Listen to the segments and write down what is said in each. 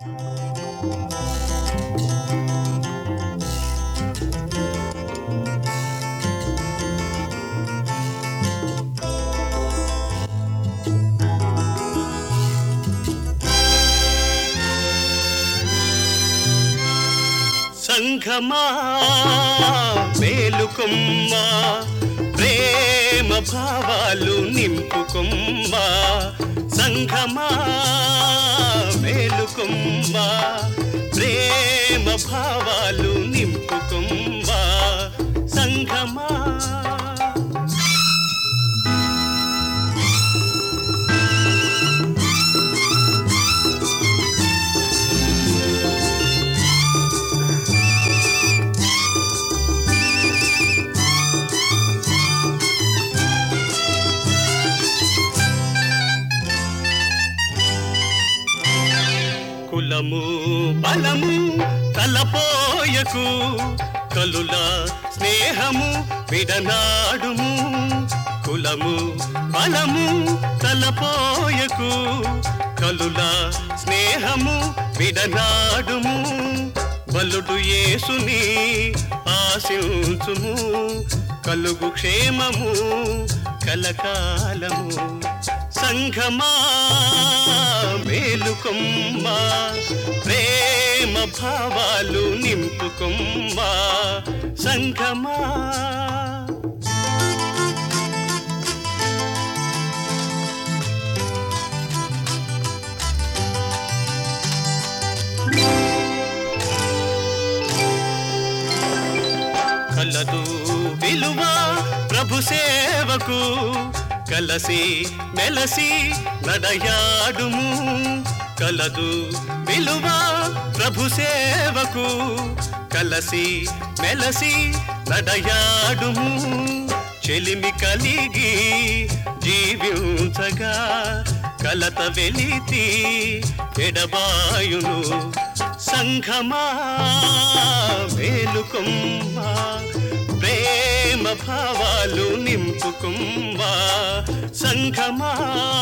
సంఘమా మేలుకొమ్మా ప్రేమ భావాలు నింపుకొమ్మా సంఘమా మేలుకొమ్మా ప్రేమ భావాలు నింపుకొమ్మా సంఘమా కులము బలము తలపోయకు కలుల స్నేహము విడనాడుము కులము బలము తలపోయకు కలుల స్నేహము విడనాడుము బలుడు యేసుని ఆశించుము కలుగు క్షేమము కలకాలము సంఘమా మేలుకొమ్మా ప్రేమ భావాలు నింపుకొమ్మా సంఘమా కలదు విలువ ప్రభు సేవకు కలసి మెలసి నడయాడుము కలదు విలువ ప్రభు సేవకు కలసి మెలసి నడయాడుము చెలిమి కలిగి జీవించగా కలత వెలితి ఎడబాయును సంఘమా మేలుకొమ్మా ప్రేమ భావాలు నింపుకొమ్మా సంఘమా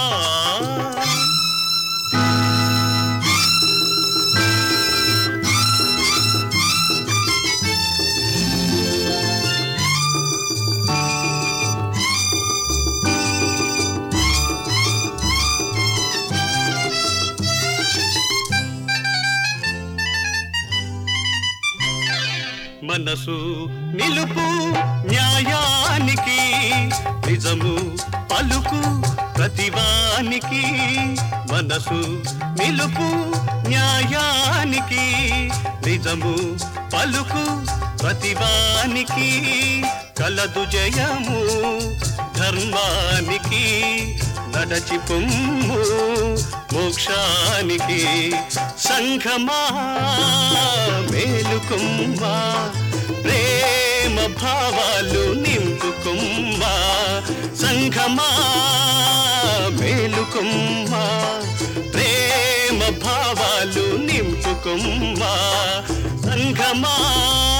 మనసు నిలుపు న్యాయానికి నిజము పలుకు ప్రతివానికి మనసు నిలుపు న్యాయానికి నిజము పలుకు ప్రతివానికి కలదు జయము ధర్మానికి నడచి పొమ్ము మోక్షానికి సంఘమా మేలుకొమ్మా ప్రేమ భావాలు నింపుకొమ్మా సంఘమా మేలుకొమ్మా ప్రేమ భావాలు నింపుకొమ్మా సంఘమా